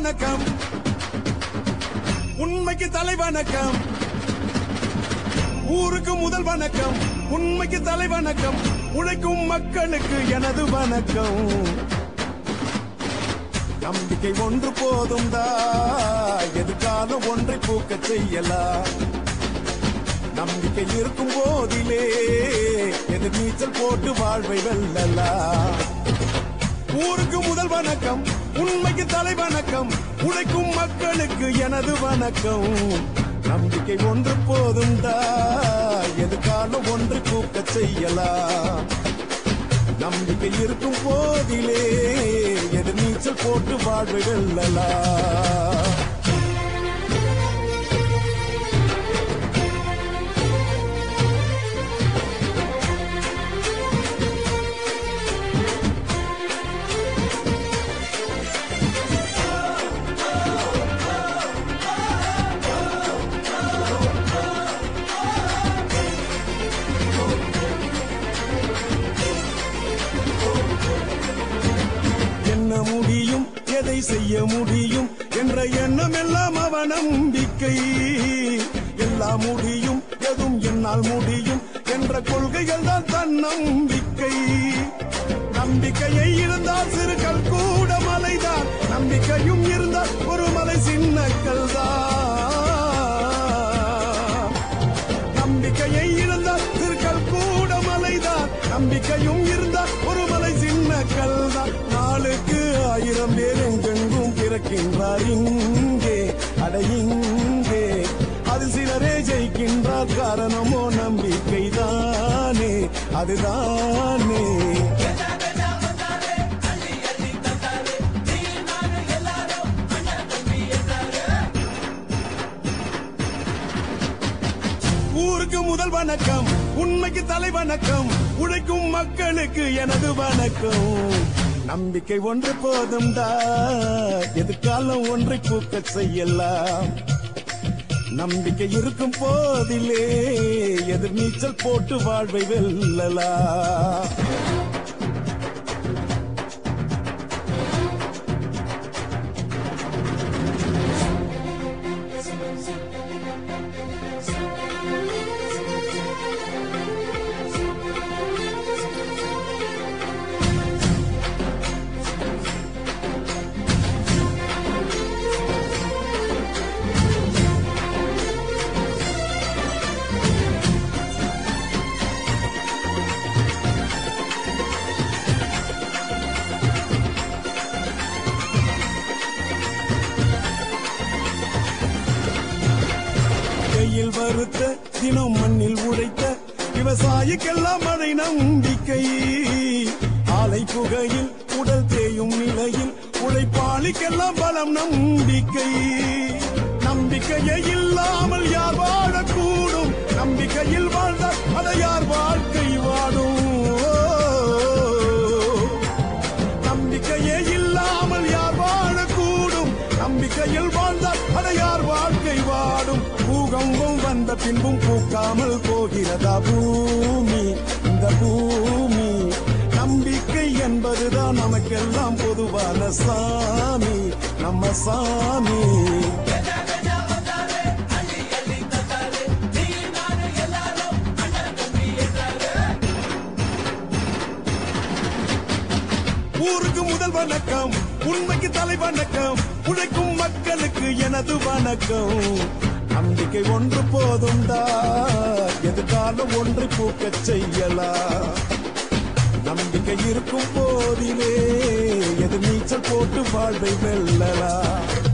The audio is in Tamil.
வணக்கம் உண்மைக்கு தலை வணக்கம் ஊருக்கு முதல் வணக்கம் உண்மைக்கு தலை வணக்கம் உழைக்கும் மக்களுக்கு எனது வணக்கம் நம்பிக்கை ஒன்று போதும் தா எதிர்காலம் ஒன்றை பூக்க செய்யலாம் நம்பிக்கை இருக்கும் போதிலே எதிர் நீச்சல் போட்டு வாழ்வை வெல்லலாம் ஊருக்கு முதல் வணக்கம் உண்மைக்கு தலை வணக்கம் உழைக்கும் மக்களுக்கு எனது வணக்கம் நம்பிக்கை ஒன்று போதும் தா எதிர்காலம் ஒன்று பூக்க செய்யலாம் நம்பிக்கை இருக்கும் போதிலே எதிர் நீச்சல் போட்டு வாழ்வை வெல்லலாம் என்ன முடியும் எதை செய்ய முடியும் என்ற எண்ணம் எல்லாம் அவ நம்பிக்கை எல்லாம் முடியும் எதுவும் என்னால் முடியும் என்ற கொள்கைகள் தான் தன் நம்பிக்கை நம்பிக்கையை இருந்தால் சிறுகள் கூட மலைதான் நம்பிக்கையும் இருந்தால் ஒரு மலை சின்னக்கல் தான் நம்பிக்கையை இருந்தால் திருக்கல் கூட மலைதான் நம்பிக்கையும் இருந்தால் ஒரு மலை சின்ன கல்தான் நாளுக்கு ஆயிரம் பேர் எங்கெங்கும் பிறக்கின்றார் இங்கே அட இங்கே அது சிலரே ஜெயிக்கின்றார் காரணமோ நம்பிக்கை தானே அதுதானே ஊருக்கு முதல் வணக்கம் உண்மைக்கு தலை வணக்கம் உழைக்கும் மக்களுக்கு எனது வணக்கம் நம்பிக்கை ஒன்று போதும் டா எதிர்காலம் ஒன்றை பூக்க செய்யலாம் நம்பிக்கை இருக்கும் போதிலே எதிர் நீச்சல் போட்டு வாழ்வை வெல்லலாம் கையில் வறுத்த தினம் மண்ணில் உழைத்த விவசாயிக்கெல்லாம் மழை நம்பிக்கை ஆலை புகையில் உடல் தேயும் நிலையில் உழைப்பாளிக்கெல்லாம் பலம் நம்பிக்கை நம்பிக்கையே இல்லாமல் யார் வாழக்கூடும் நம்பிக்கையில் வாழ்ந்தால் அதை யார் வாழ்க்கை வாடும் நம்பிக்கையே இல்லாமல் யார் வாழக்கூடும் நம்பிக்கையில் வாழ்ந்தால் அதை யார் வாழ்க்கை வாடும் பூகம்பம் வந்த பின்பும் பூக்காமல் போகிறதா பூமி இந்த பூமி நம்பிக்கை என்பதுதான் நமக்கெல்லாம் பொதுவான சாமி நம்ம சாமி ஊருக்கு முதல் வணக்கம் உண்மைக்கு தலை வணக்கம் உழைக்கும் மக்களுக்கு எனது வணக்கம் நம்பிக்கை ஒன்று போதும் டா எதிர்காலம் ஒன்றை பூக்கச் செய்யலாம் நம்பிக்கை இருக்கும் போதிலே எது நீச்சல் போட்டு வாழ்வை வெல்லலாம்